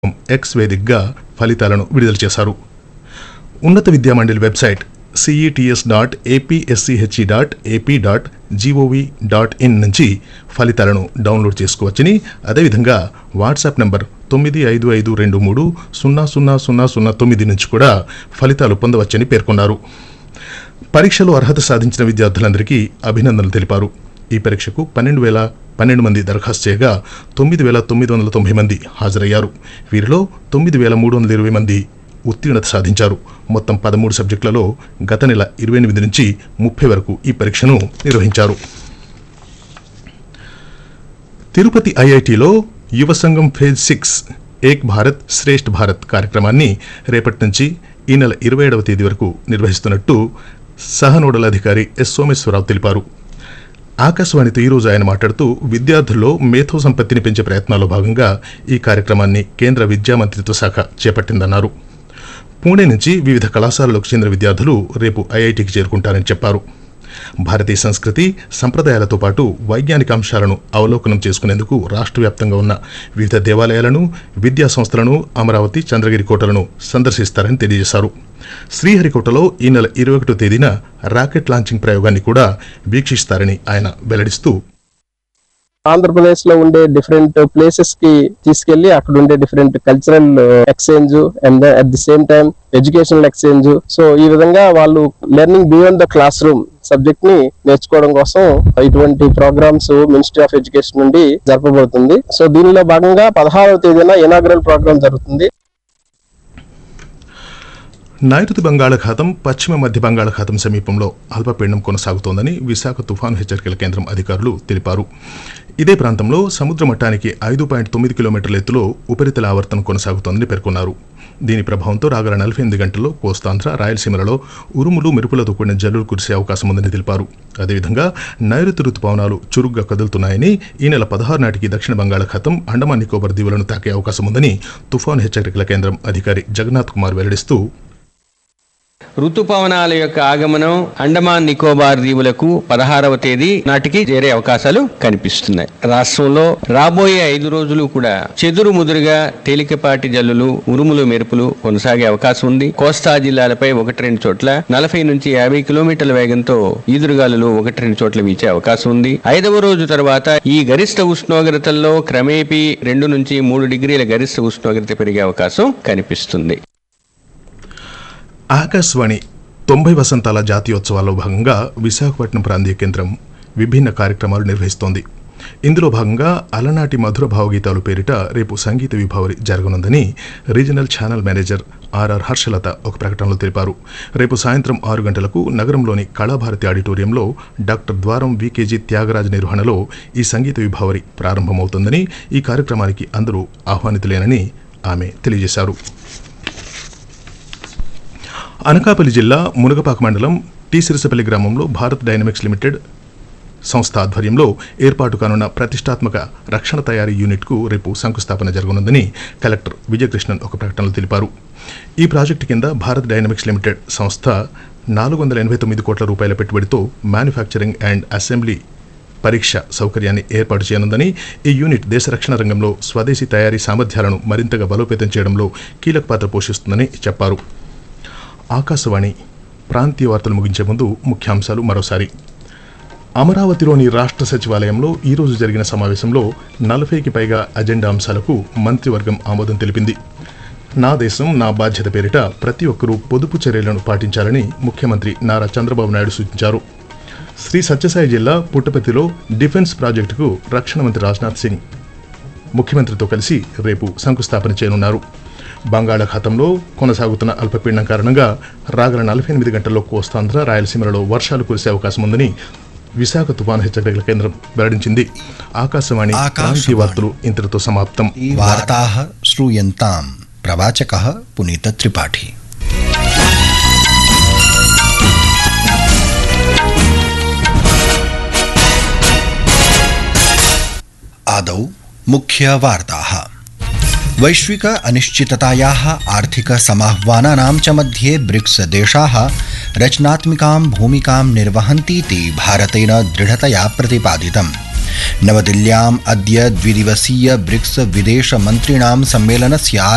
X వేదికగా ఫలితాలను విడుదల చేశారు ఉన్నత విద్యామండలి website C E T S dot A P S C H E dot A P dot G O V dot in నుంచి ఫలితాలను డౌన్లోడ్ చేసుకోవచ్చని అదేవిధంగా వాట్సాప్ నంబర్ తొమ్మిది ఐదు ఐదు రెండు మూడు సున్నా సున్నా సున్నా సున్నా తొమ్మిది నుంచి కూడా ఫలితాలు పొందవచ్చని పేర్కొన్నారు పరీక్షలో అర్హత సాధించిన విద్యార్థులందరికీ అభినందనలు తెలిపారు ఈ పరీక్షకు పన్నెండు వేల పన్నెండు మంది దరఖాస్తు చేయగా తొమ్మిది వేల తొమ్మిది వందల తొంభై మంది హాజరయ్యారు వీరిలో తొమ్మిది వేల మూడు వందల ఇరవై మంది ఉత్తీర్ణత సాధించారు మొత్తం పదమూడు సబ్జెక్టులలో గత నెల ఇరవై ఎనిమిది నుంచి ముప్పై వరకు ఈ పరీక్షను నిర్వహించారు తిరుపతి ఐఐటిలో యువ సంఘం ఫేజ్ సిక్స్ ఏక్ భారత్ శ్రేష్ఠ్ భారత్ కార్యక్రమాన్ని రేపటి నుంచి ఈ నెల ఇరవై ఏడవ తేదీ వరకు నిర్వహిస్తున్నట్టు సహ నోడల్ అధికారి ఎస్ సోమేశ్వరరావు తెలిపారు ఆకాశవాణితో ఈరోజు ఆయన మాట్లాడుతూ విద్యార్థుల్లో మేధో సంపత్తిని పెంచే ప్రయత్నాల్లో భాగంగా ఈ కార్యక్రమాన్ని కేంద్ర విద్యా మంత్రిత్వ శాఖ చేపట్టిందన్నారు పూణే నుంచి వివిధ కళాశాలలకు చెందిన విద్యార్థులు రేపు ఐఐటికి చేరుకుంటారని చెప్పారు భారతీయ సంస్కృతి సంప్రదాయాలతో పాటు వైజ్ఞానిక అంశాలను అవలోకనం చేసుకునేందుకు రాష్ట్ర వ్యాప్తంగా ఉన్న వివిధ దేవాలయాలను విద్యా సంస్థలను అమరావతి చంద్రగిరి కోటలను సందర్శిస్తారని తెలియజేశారు శ్రీహరికోటలో ఈ నెల ఇరవై ఒకటో తేదీన రాకెట్ లాంచింగ్ ప్రయోగాన్ని కూడా వీక్షిస్తారని ఆయన వెల్లడిస్తూ ఆంధ్రప్రదేశ్ లో ఉండే డిఫరెంట్ ప్లేసెస్ కి తీసుకెళ్లి అక్కడ ఉండే different cultural exchange and at the same time educational exchange so ఈ విధంగా వాళ్ళు learning beyond the classroom subject ని నేర్చుకోవడం కోసం ఇటువంటి ప్రోగ్రామ్స్ మినిస్ట్రీ ఆఫ్ ఎడ్యుకేషన్ నుండి జరపబడుతుంది సో దీనిలో భాగంగా పదహారవ తేదీన ఇనాగ్రల్ ప్రోగ్రామ్ జరుగుతుంది నైరుతి బంగాళాఖాతం పశ్చిమ మధ్య బంగాళాఖాతం సమీపంలో అల్పపీడనం కొనసాగుతోందని విశాఖ తుఫాను హెచ్చరికల కేంద్రం అధికారులు తెలిపారు ఇదే ప్రాంతంలో సముద్ర మట్టానికి ఐదు పాయింట్ తొమ్మిది కిలోమీటర్ల ఎత్తులో ఉపరితల ఆవర్తనం కొనసాగుతోందని పేర్కొన్నారు దీని ప్రభావంతో రాగల నలభై ఎనిమిది గంటల్లో కోస్తాంధ్ర రాయలసీమలలో ఉరుములు మెరుపులతో కూడిన జల్లులు కురిసే అవకాశం ఉందని తెలిపారు అదేవిధంగా నైరుతి రుతుపవనాలు చురుగ్గా కదులుతున్నాయని ఈ నెల పదహారు నాటికి దక్షిణ బంగాళాఖాతం అండమాన్ నికోబార్ దీవులను తాకే అవకాశం ఉందని తుఫాను హెచ్చరికల కేంద్రం అధికారి జగన్నాథ్ కుమార్ వెల్లడిస్తూ ఋతుపవనాల యొక్క ఆగమనం అండమాన్ నికోబార్ దీవులకు పదహారవ తేదీ నాటికి చేరే అవకాశాలు కనిపిస్తున్నాయి రాష్ట్రంలో రాబోయే ఐదు రోజులు కూడా చెదురు ముదురుగా తేలికపాటి జల్లులు ఉరుములు మెరుపులు కొనసాగే అవకాశం ఉంది కోస్తా జిల్లాలపై ఒకటి రెండు చోట్ల నలభై నుంచి యాభై కిలోమీటర్ల వేగంతో ఈదురుగాలులు ఒకటి రెండు చోట్ల వీచే అవకాశం ఉంది ఐదవ రోజు తర్వాత ఈ గరిష్ట ఉష్ణోగ్రతల్లో క్రమేపీ రెండు నుంచి మూడు డిగ్రీల గరిష్ట ఉష్ణోగ్రత పెరిగే అవకాశం కనిపిస్తుంది ఆకాశవాణి తొంభై వసంతాల జాతీయోత్సవాల్లో భాగంగా విశాఖపట్నం ప్రాంతీయ కేంద్రం విభిన్న కార్యక్రమాలు నిర్వహిస్తోంది ఇందులో భాగంగా అలనాటి మధుర భావగీతాలు పేరిట రేపు సంగీత విభావరి జరగనుందని regional channel manager R R Harshalatha ఒక ప్రకటనలో తెలిపారు రేపు సాయంత్రం ఆరు గంటలకు నగరంలోని కళాభారతి ఆడిటోరియంలో డాక్టర్ ద్వారం వికేజీ త్యాగరాజ్ నిర్వహణలో ఈ సంగీత విభావరి ప్రారంభమవుతుందని ఈ కార్యక్రమానికి అందరూ ఆహ్వానితులేనని ఆమె తెలియజేశారు అనకాపల్లి జిల్లా మునగపాక మండలం టీ సిరిసపల్లి గ్రామంలో భారత్ డైనమిక్స్ లిమిటెడ్ సంస్థ ఆధ్వర్యంలో ఏర్పాటు కానున్న ప్రతిష్టాత్మక రక్షణ తయారీ యూనిట్కు రేపు శంకుస్థాపన జరగనుందని కలెక్టర్ విజయకృష్ణన్ ఒక ప్రకటనలో తెలిపారు ఈ ప్రాజెక్టు కింద భారత్ డైనమిక్స్ లిమిటెడ్ సంస్థ నాలుగు వందల ఎనభై తొమ్మిది కోట్ల రూపాయల పెట్టుబడితో మ్యానుఫ్యాక్చరింగ్ అండ్ అసెంబ్లీ పరీక్ష సౌకర్యాన్ని ఏర్పాటు చేయనుందని ఈ యూనిట్ దేశ రక్షణ రంగంలో స్వదేశీ తయారీ సామర్థ్యాలను మరింతగా బలోపేతం చేయడంలో కీలక పాత్ర పోషిస్తుందని చెప్పారు ఆకాశవాణి ప్రాంతీయ వార్తలు ముగించే ముందు ముఖ్యాంశాలు మరోసారి అమరావతిలోని రాష్ట్ర సచివాలయంలో ఈరోజు జరిగిన సమావేశంలో నలభైకి పైగా అజెండా అంశాలకు మంత్రివర్గం ఆమోదం తెలిపింది నా దేశం నా బాధ్యత పేరిట ప్రతి ఒక్కరూ పొదుపు చర్యలను పాటించాలని ముఖ్యమంత్రి నారా చంద్రబాబు నాయుడు సూచించారు శ్రీ సత్యసాయి జిల్లా పుట్టపర్తిలో డిఫెన్స్ ప్రాజెక్టుకు రక్షణ మంత్రి రాజ్నాథ్ సింగ్ ముఖ్యమంత్రితో కలిసి రేపు శంకుస్థాపన చేయనున్నారు బంగాళాఖాతంలో కొనసాగుతున్న అల్పపీడనం కారణంగా రాగల నలభై ఎనిమిది గంటల్లో కోస్తాంధ్ర రాయలసీమలలో వర్షాలు కురిసే అవకాశం ఉందని విశాఖ తుఫాను హెచ్చరికల కేంద్రం వెల్లడించింది ఆకాశవాణి ప్రాంతీయ వార్తలు ఇంతటితో సమాప్తం वार्ताः श्रूयन्ताम् प्रवाचकः पुनीतत्रिपाठी आदौ मुख्यवार्ताः वैश्विक अनिश्चिततायाः आर्थिकसमाह्वानानां च मध्ये ब्रिक्स देशाः रचनात्मिकां भूमिकां निर्वहन्तीति भारतेन दृढतया प्रतिपादितम् नवदिल्ल्याम् अद्य द्विदिवसीय ब्रिक्स विदेशमन्त्रिणां सम्मेलनस्य